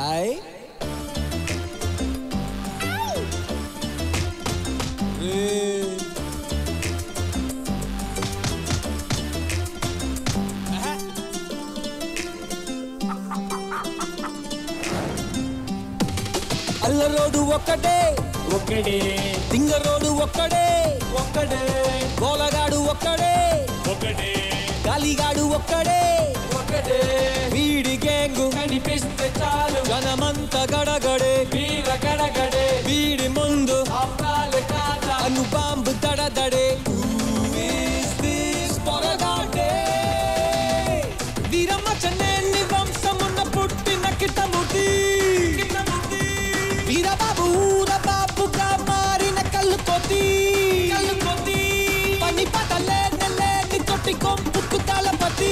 Hi రే. ఆహా. అల్లరోడు ఒక్కటే ఒకడే తింగరోడు ఒక్కడే ఒకడే గోలగాడు ఒక్కడే ఒకడే గాలిగాడు ఒక్కడే ఒకడే వీడి గ్యాంగు కనిపిస్తే చాలు జనమంత గడగడే వీర గడగడే వీడి ముందు అప్పాలు కాదా అను బాంబు దడదడే పొరగాడే వీరమ్మ చెన్నెల్లి వంశమున్న పుట్టిన కిటముటి వీరబాబు ఊరబాబుగా మారిన కళ్ళు కొద్ది పని పటలే నెల్లేని తొట్టి కొంపుకు తలపతి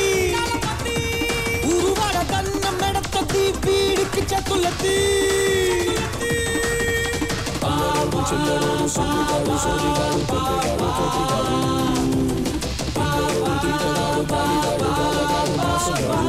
ఊరువాడ కన్న మెడతది వీడికి చేతులెత్తి అల్లరోడు చిల్లరోడు సొమ్మిగాడు సోదిగాడు తొందరగాడు తోటిగాడు పిల్లరోడు తీటగాడు గాలిగాడు గోలగాడు మాసగాడు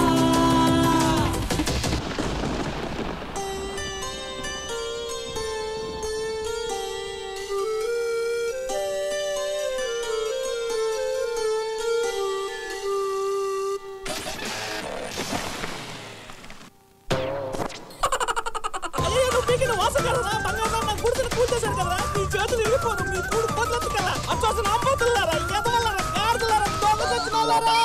అయ్యో నువ్వు పీకిన వాసన కదరా బంగారం నా కూతురు కూర్చేశారు కదరా నీ చేతులు ఇరిగిపోదు మీ కూడు కొట్లొద్దు కదా అచ్చోసిన అమ్మతులారా ఎదగలరా గాడిదలారా దొంగ సచ్చినోళ్ళారా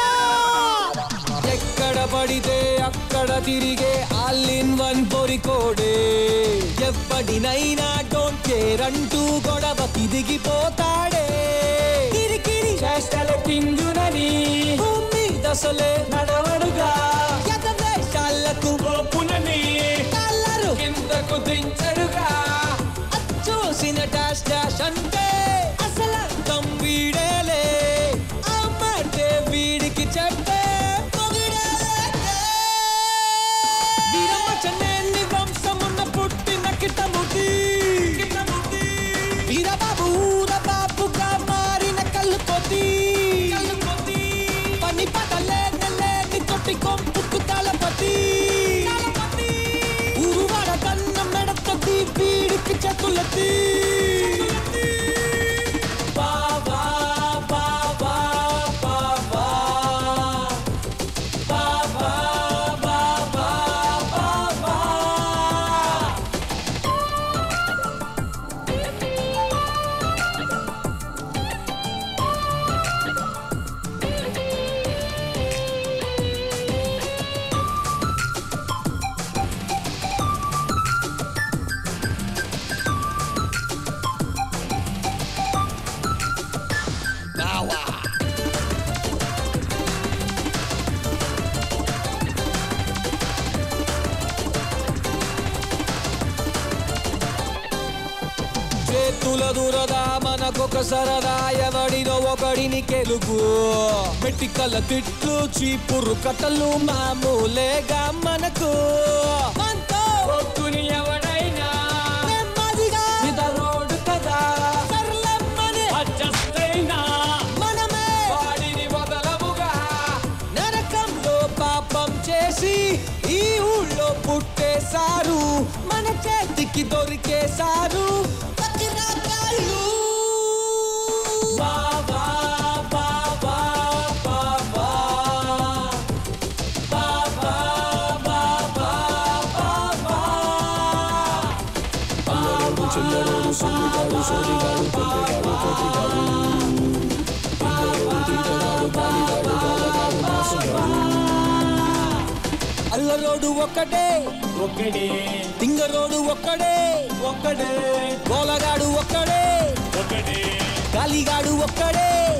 ఎక్కడ పడితే అక్కడ తిరిగే ఆల్ ఇన్ వన్ పొరికోడే ఎవ్వడినైనా డోంట్ కేర్ అంటూ గొడవకి దిగిపోతాడే కిరికిరి చేష్టల కింజునని భూమి దశలే నడవడుగా ఎదవేశాలకు గోపునని కల్లరు కిందకు దించడుగా చూసిన డాష్ డాష్ అంటే అసలు వీడేలే అమ్మంటే వీడికి చెట్టే వీరమ్మ చెన్నెల్లి వంశమున్న పుట్టిన కిటముటి వీరబాబు ఊరబాబుగా మారిన కళ్ళు కొద్ది పని పటలే నెల్లేని తొట్టి కొంపుకు తలపతి ఊరువాడ కన్న మెడతది వీడికి చేతులెత్తి బాబా బాబా బాబా బాబా బాబా బాబా చేతుల దురదా మనకొక సరదా ఎవడినో ఒకడిని కెలుగు మెట్టికల తిట్లు చీపురు కట్టలు మామూలేగా మనకు మనతో కొట్టుని ఎవడైనా నెమ్మదిగా ఇద రోడ్డు కదా సర్లమ్మని అడ్జస్ట్ అయినా మనమే వాడిని వదలవుగా నరకంలో పాపం చేసి ఈ ఊళ్ళో పుట్టేశారు మన చేతికి దొరికేశారు పతిరాకాళ్ళు. బాబా, బాబా, బాబా. బాబా, బాబా, బాబా. అల్లరోడు చిల్లరోడు సొమ్మిగాడు సోదిగాడు తొందరగాడు తోటిగాడు పిల్లరోడు తీటగాడు గాలిగాడు గోలగాడు మాసగాడు అల్లరోడు ఒక్కటే ఒకడే తింగరోడు ఒక్కడే ఒకడే గోలగాడు ఒక్కడే ఒకడే గాలిగాడు ఒక్కడే